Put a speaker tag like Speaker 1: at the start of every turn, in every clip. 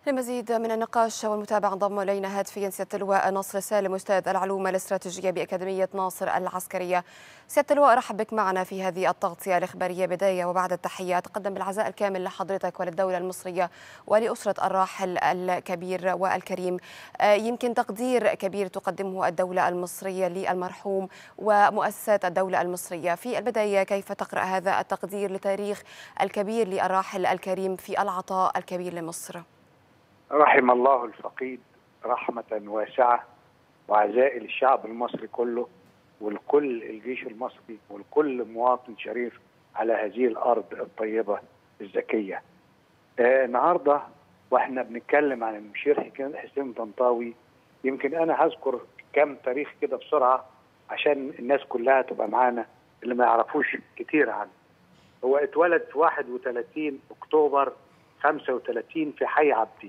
Speaker 1: لمزيد من النقاش والمتابعة انضم إلينا هاتفيا سيادة اللواء ناصر سالم أستاذ العلوم الاستراتيجية بأكاديمية ناصر العسكرية سيادة اللواء رحب بك معنا في هذه التغطية الإخبارية بداية وبعد التحية أتقدم بالعزاء الكامل لحضرتك وللدولة المصرية ولأسرة الراحل الكبير والكريم يمكن تقدير كبير تقدمه الدولة المصرية للمرحوم ومؤسسات الدولة المصرية في البداية كيف تقرأ هذا التقدير لتاريخ الكبير للراحل الكريم في العطاء الكبير لمصر؟
Speaker 2: رحم الله الفقيد رحمة واسعة وعزاء للشعب المصري كله ولكل الجيش المصري ولكل مواطن شريف على هذه الأرض الطيبة الذكية آه النهاردة واحنا بنتكلم عن المشير حسين طنطاوي يمكن أنا هذكر كم تاريخ كده بسرعة عشان الناس كلها تبقى معانا اللي ما يعرفوش كتير عنه هو اتولد في 31 أكتوبر 35 في حي عبدين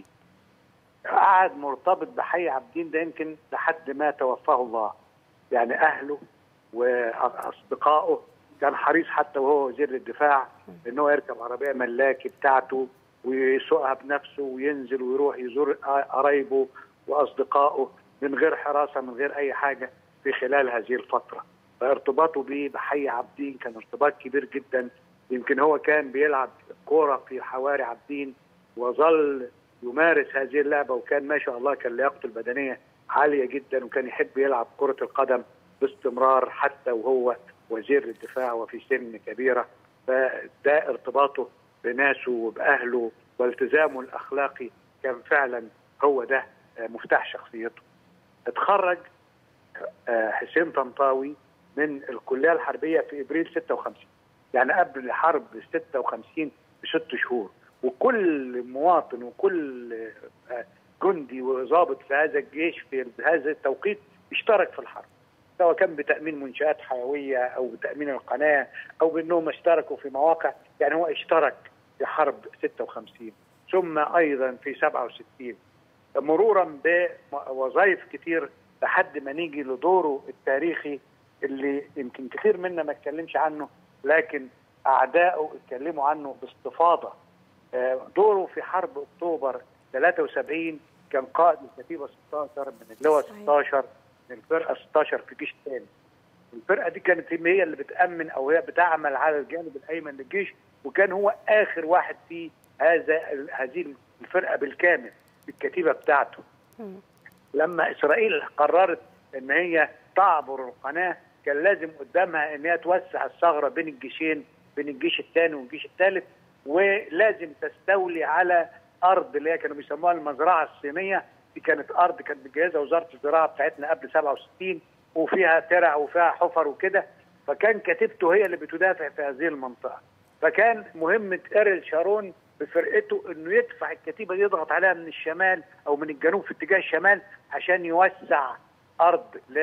Speaker 2: قعد مرتبط بحي عابدين ده يمكن لحد ما توفاه الله يعني اهله واصدقائه كان حريص حتى وهو وزير الدفاع ان هو يركب عربيه ملاكي بتاعته ويسوقها بنفسه وينزل ويروح يزور قرايبه واصدقائه من غير حراسه من غير اي حاجه في خلال هذه الفتره فارتباطه بيه بحي عابدين كان ارتباط كبير جدا يمكن هو كان بيلعب كوره في حواري عابدين وظل يمارس هذه اللعبه وكان ما شاء الله كان لياقته البدنيه عاليه جدا وكان يحب يلعب كره القدم باستمرار حتى وهو وزير الدفاع وفي سن كبيره فده ارتباطه بناسه وباهله والتزامه الاخلاقي كان فعلا هو ده مفتاح شخصيته. اتخرج حسين طنطاوي من الكليه الحربيه في ابريل 56 يعني قبل حرب 56 بست شهور وكل مواطن وكل جندي وضابط في هذا الجيش في هذا التوقيت اشترك في الحرب سواء كان بتامين منشات حيويه او بتامين القناه او بانهم اشتركوا في مواقع يعني هو اشترك في حرب 56 ثم ايضا في 67 مرورا بوظائف كتير لحد ما نيجي لدوره التاريخي اللي يمكن كثير منا ما اتكلمش عنه لكن اعدائه اتكلموا عنه باستفاضه دوره في حرب اكتوبر 73 كان قائد الكتيبه 16 من اللواء 16 من الفرقه 16 في الجيش الثاني. الفرقه دي كانت هي اللي بتامن او هي بتعمل على الجانب الايمن للجيش وكان هو اخر واحد في هذا هذه الفرقه بالكامل في الكتيبه بتاعته. لما اسرائيل قررت ان هي تعبر القناه كان لازم قدامها ان هي توسع الثغره بين الجيشين بين الجيش الثاني والجيش الثالث ولازم تستولي على ارض اللي هي كانوا بيسموها المزرعه الصينيه دي كانت ارض كانت متجهزها وزاره الزراعه بتاعتنا قبل 67 وفيها ترع وفيها حفر وكده فكان كتيبته هي اللي بتدافع في هذه المنطقه فكان مهمه اريل شارون بفرقته انه يدفع الكتيبه دي يضغط عليها من الشمال او من الجنوب في اتجاه الشمال عشان يوسع ارض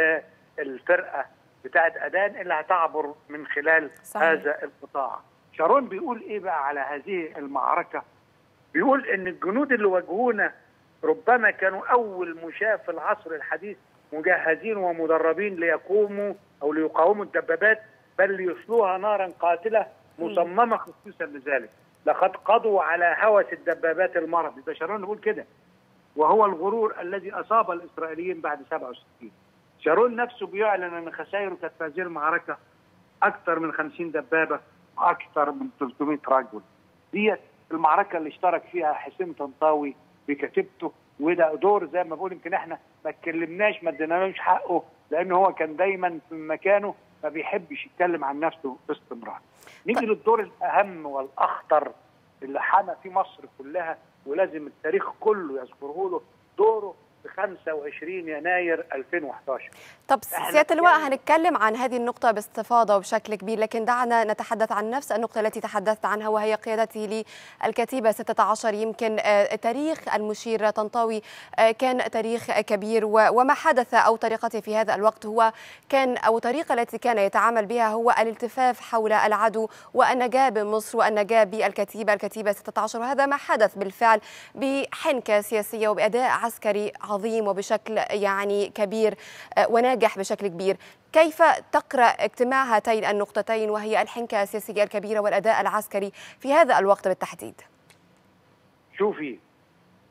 Speaker 2: للفرقه بتاعت ادان اللي هتعبر من خلال صحيح. هذا القطاع شارون بيقول ايه بقى على هذه المعركه؟ بيقول ان الجنود اللي واجهونا ربما كانوا اول مشاة في العصر الحديث مجهزين ومدربين ليقوموا او ليقاوموا الدبابات بل ليصلوها نارا قاتله مصممه خصوصا لذلك. لقد قضوا على هوس الدبابات المرضي ده شارون بيقول كده. وهو الغرور الذي اصاب الاسرائيليين بعد 67. شارون نفسه بيعلن ان خسائره كانت في هذه المعركه اكثر من 50 دبابه واكثر من 300 رجل ديت المعركه اللي اشترك فيها حسين طنطاوي بكتيبته وده دور زي ما بقول يمكن احنا ما اتكلمناش ما ادينالوش حقه لان هو كان دايما في مكانه ما بيحبش يتكلم عن نفسه باستمرار. نيجي للدور الاهم والاخطر اللي حمى في مصر كلها ولازم التاريخ كله يذكره له دوره ب 25 يناير 2011
Speaker 1: طب سياده اللواء هنتكلم عن هذه النقطه باستفاضه وبشكل كبير لكن دعنا نتحدث عن نفس النقطه التي تحدثت عنها وهي قيادته للكتيبه 16 يمكن تاريخ المشير طنطاوي كان تاريخ كبير وما حدث او طريقته في هذا الوقت هو كان او الطريقه التي كان يتعامل بها هو الالتفاف حول العدو والنجاه بمصر والنجاه بالكتيبه الكتيبه 16 وهذا ما حدث بالفعل بحنكه سياسيه وباداء عسكري عظيم وبشكل يعني كبير وناجح بشكل كبير كيف تقرا اجتماع هاتين النقطتين وهي الحنكه السياسيه الكبيره والاداء العسكري في هذا الوقت بالتحديد
Speaker 2: شوفي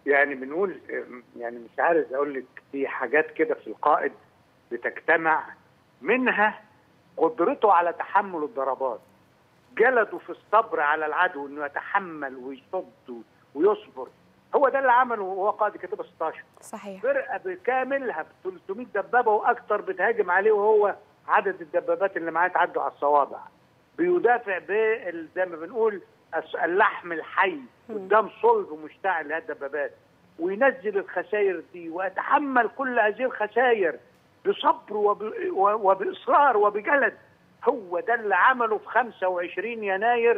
Speaker 2: يعني بنقول يعني مش عارف اقول لك في حاجات كده في القائد بتجتمع منها قدرته على تحمل الضربات جلده في الصبر على العدو انه يتحمل ويصد ويصبر هو ده اللي عمله وهو قائد كتيبه 16
Speaker 1: صحيح
Speaker 2: فرقه بكاملها ب 300 دبابه واكثر بتهاجم عليه وهو عدد الدبابات اللي معاه تعدوا على الصوابع بيدافع بال زي ما بنقول اللحم الحي قدام صلب مشتعل لهذه الدبابات وينزل الخسائر دي ويتحمل كل هذه الخسائر بصبر وب... وباصرار وبجلد هو ده اللي عمله في 25 يناير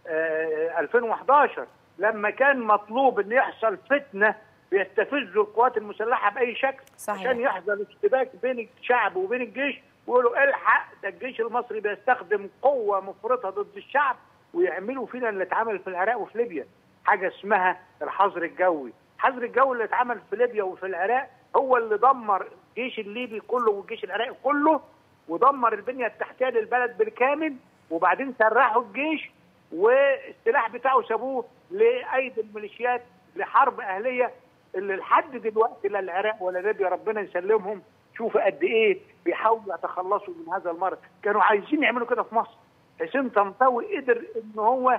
Speaker 2: آه 2011 لما كان مطلوب ان يحصل فتنه بيستفزوا القوات المسلحه باي شكل
Speaker 1: صحيح.
Speaker 2: عشان يحصل اشتباك بين الشعب وبين الجيش ويقولوا الحق ده الجيش المصري بيستخدم قوه مفرطه ضد الشعب ويعملوا فينا اللي اتعمل في العراق وفي ليبيا حاجه اسمها الحظر الجوي الحظر الجوي اللي اتعمل في ليبيا وفي العراق هو اللي دمر الجيش الليبي كله والجيش العراقي كله ودمر البنيه التحتيه للبلد بالكامل وبعدين سرحوا الجيش والسلاح بتاعه سابوه لايدي الميليشيات لحرب اهليه اللي لحد دلوقتي لا العراق ولا ليبيا ربنا يسلمهم شوفوا قد ايه بيحاولوا يتخلصوا من هذا المرض كانوا عايزين يعملوا كده في مصر حسين طنطاوي قدر ان هو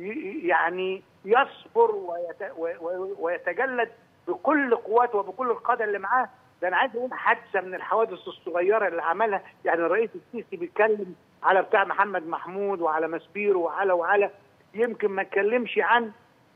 Speaker 2: يعني يصبر ويت... ويتجلد بكل قواته وبكل القاده اللي معاه ده انا عايز اقول حادثه من الحوادث الصغيره اللي عملها يعني الرئيس السيسي بيتكلم على بتاع محمد محمود وعلى مسبيرو وعلى وعلى يمكن ما اتكلمش عن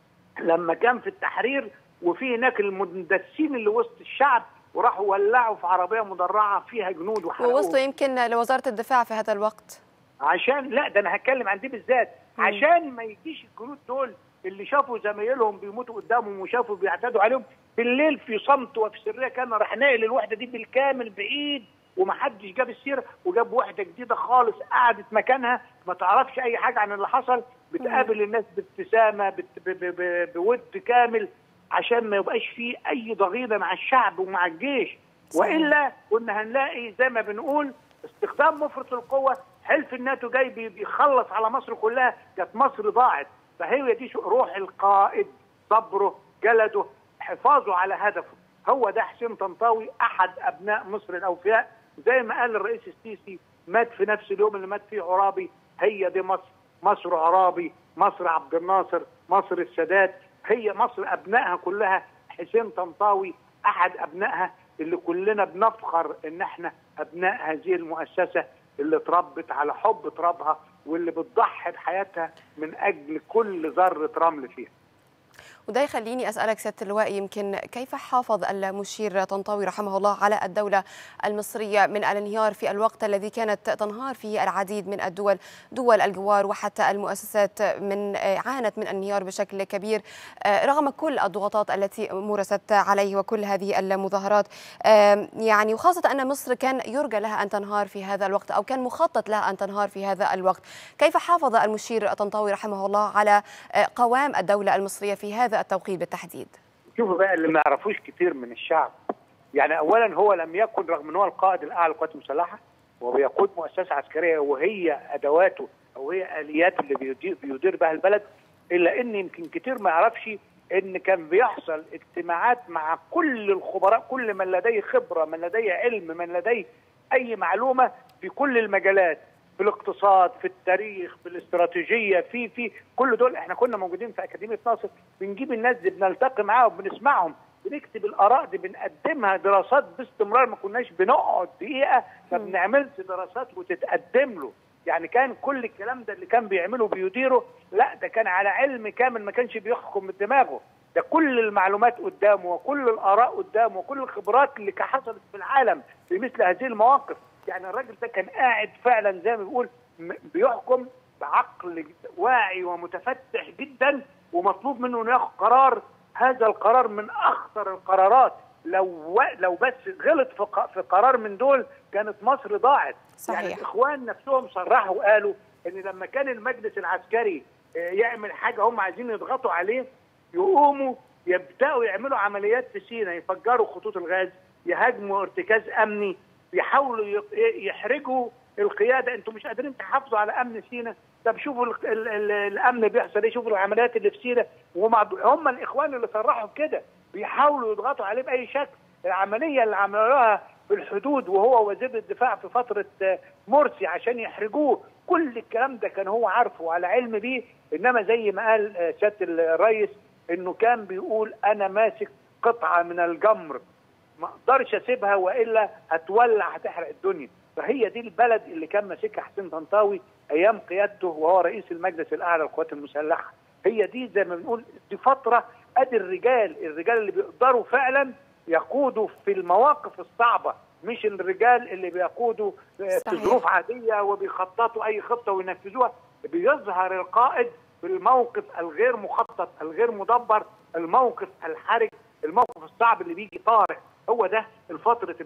Speaker 2: لما كان في التحرير وفي هناك المندسين اللي وسط الشعب وراحوا ولعوا في عربيه مدرعه فيها جنود وحرقوهم
Speaker 1: ووصلوا يمكن لوزاره الدفاع في هذا الوقت
Speaker 2: عشان لا ده انا هتكلم عن دي بالذات عشان ما يجيش الجنود دول اللي شافوا زمايلهم بيموتوا قدامهم وشافوا بيعتدوا عليهم بالليل في صمت وفي سريه كان راح ناقل الوحده دي بالكامل بعيد ومحدش جاب السيره وجاب وحده جديده خالص قعدت مكانها ما تعرفش اي حاجه عن اللي حصل بتقابل الناس بابتسامه بت... ب... ب... ب... بود كامل عشان ما يبقاش فيه اي ضغينه مع الشعب ومع الجيش والا كنا هنلاقي زي ما بنقول استخدام مفرط القوه حلف الناتو جاي بيخلص على مصر كلها كانت مصر ضاعت فهي دي روح القائد صبره جلده حفاظه على هدفه هو ده حسين طنطاوي احد ابناء مصر الاوفياء زي ما قال الرئيس السيسي مات في نفس اليوم اللي مات فيه عرابي هي دي مصر مصر عرابي مصر عبد الناصر مصر السادات هي مصر ابنائها كلها حسين طنطاوي احد ابنائها اللي كلنا بنفخر ان احنا ابناء هذه المؤسسه اللي اتربت على حب ترابها واللي بتضحي بحياتها من اجل كل ذره رمل فيها
Speaker 1: وده يخليني اسالك سياده اللواء يمكن كيف حافظ المشير طنطاوي رحمه الله على الدوله المصريه من الانهيار في الوقت الذي كانت تنهار فيه العديد من الدول دول الجوار وحتى المؤسسات من عانت من الانهيار بشكل كبير رغم كل الضغوطات التي مورست عليه وكل هذه المظاهرات يعني وخاصه ان مصر كان يرجى لها ان تنهار في هذا الوقت او كان مخطط لها ان تنهار في هذا الوقت كيف حافظ المشير طنطاوي رحمه الله على قوام الدوله المصريه في هذا التوقيت بالتحديد
Speaker 2: شوفوا بقى اللي ما يعرفوش كتير من الشعب يعني اولا هو لم يكن رغم ان هو القائد الاعلى للقوات المسلحه وبيقود مؤسسه عسكريه وهي ادواته او هي اليات اللي بيدير, بيدير بها البلد الا ان يمكن كتير ما يعرفش ان كان بيحصل اجتماعات مع كل الخبراء كل من لديه خبره من لديه علم من لديه اي معلومه في كل المجالات في الاقتصاد في التاريخ في الاستراتيجيه في في كل دول احنا كنا موجودين في اكاديميه ناصر بنجيب الناس دي بنلتقي معاهم بنسمعهم بنكتب الاراء دي بنقدمها دراسات باستمرار ما كناش بنقعد دقيقه ما بنعملش دراسات وتتقدم له يعني كان كل الكلام ده اللي كان بيعمله بيديره لا ده كان على علم كامل ما كانش بيحكم من دماغه ده كل المعلومات قدامه وكل الاراء قدامه وكل الخبرات اللي حصلت في العالم في مثل هذه المواقف يعني الراجل ده كان قاعد فعلا زي ما بيقول بيحكم بعقل واعي ومتفتح جدا ومطلوب منه انه ياخد قرار هذا القرار من اخطر القرارات لو لو بس غلط في في قرار من دول كانت مصر ضاعت
Speaker 1: صحيح.
Speaker 2: يعني الاخوان نفسهم صرحوا وقالوا ان لما كان المجلس العسكري يعمل حاجه هم عايزين يضغطوا عليه يقوموا يبداوا يعملوا عمليات في سينا يفجروا خطوط الغاز يهاجموا ارتكاز امني يحاولوا يحرجوا القياده انتم مش قادرين تحافظوا على امن سينا طب شوفوا ال ال ال الامن بيحصل ايه شوفوا العمليات اللي في سينا وهم هم الاخوان اللي صرحوا بكده بيحاولوا يضغطوا عليه باي شكل العمليه اللي عملوها في الحدود وهو وزير الدفاع في فتره مرسي عشان يحرجوه كل الكلام ده كان هو عارفه وعلى علم بيه انما زي ما قال سياده الرئيس انه كان بيقول انا ماسك قطعه من الجمر ما اقدرش اسيبها والا هتولع هتحرق الدنيا فهي دي البلد اللي كان ماسكها حسين طنطاوي ايام قيادته وهو رئيس المجلس الاعلى للقوات المسلحه هي دي زي ما بنقول دي فتره ادي الرجال الرجال اللي بيقدروا فعلا يقودوا في المواقف الصعبه مش الرجال اللي بيقودوا في ظروف عاديه وبيخططوا اي خطه وينفذوها بيظهر القائد في الموقف الغير مخطط الغير مدبر الموقف الحرج الموقف الصعب اللي بيجي طارئ هو ده الفترة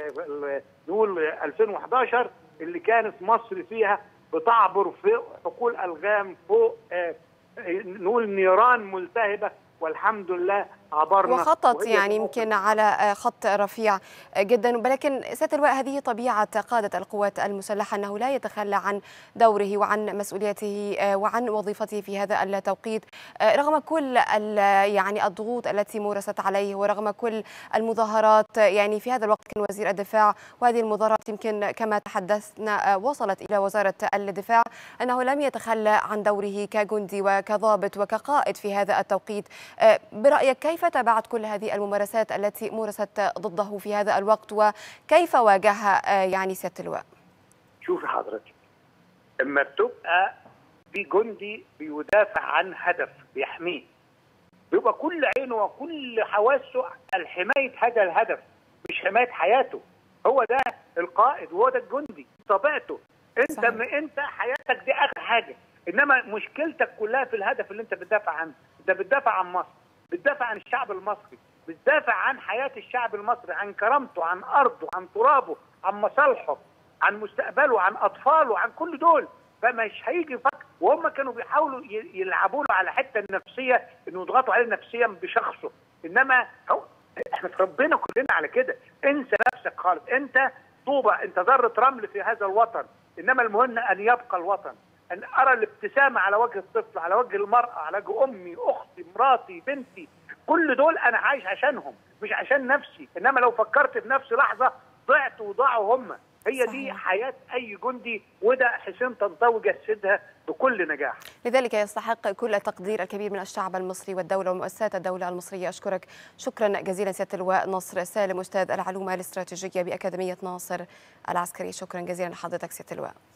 Speaker 2: نقول 2011 اللي كانت مصر فيها بتعبر فوق حقول ألغام فوق آه نقول نيران ملتهبة والحمد لله عبرنا
Speaker 1: وخطط يعني يمكن على خط رفيع جدا ولكن سياده اللواء هذه طبيعه قاده القوات المسلحه انه لا يتخلى عن دوره وعن مسؤوليته وعن وظيفته في هذا التوقيت رغم كل يعني الضغوط التي مورست عليه ورغم كل المظاهرات يعني في هذا الوقت كان وزير الدفاع وهذه المظاهرات يمكن كما تحدثنا وصلت الى وزاره الدفاع انه لم يتخلى عن دوره كجندي وكضابط وكقائد في هذا التوقيت برايك كيف كيف تابعت كل هذه الممارسات التي مورست ضده في هذا الوقت وكيف واجهها يعني سياده اللواء؟
Speaker 2: شوفي حضرتك اما بتبقى في جندي بيدافع عن هدف بيحميه بيبقى كل عينه وكل حواسه لحمايه هذا الهدف مش حمايه حياته هو ده القائد وهو ده الجندي طبيعته انت صحيح. م... انت حياتك دي اخر حاجه انما مشكلتك كلها في الهدف اللي انت بتدافع عنه انت بتدافع عن مصر بتدافع عن الشعب المصري بتدافع عن حياة الشعب المصري عن كرامته عن أرضه عن ترابه عن مصالحه عن مستقبله عن أطفاله عن كل دول فمش هيجي فكر وهم كانوا بيحاولوا يلعبوا له على حتة النفسية انه يضغطوا عليه نفسيا بشخصه انما هو احنا اتربينا كلنا على كده انسى نفسك خالص انت طوبة انت ذرة رمل في هذا الوطن انما المهم ان يبقى الوطن ان ارى الابتسامه على وجه الطفل على وجه المراه على وجه امي اختي مراتي بنتي كل دول انا عايش عشانهم مش عشان نفسي انما لو فكرت في نفسي لحظه ضعت وضاعوا هم هي صحيح. دي حياه اي جندي وده حسين طنطاوي جسدها بكل نجاح
Speaker 1: لذلك يستحق كل التقدير الكبير من الشعب المصري والدوله ومؤسسات الدوله المصريه اشكرك شكرا جزيلا سياده اللواء نصر سالم استاذ العلومه الاستراتيجيه باكاديميه ناصر العسكري شكرا جزيلا لحضرتك سياده اللواء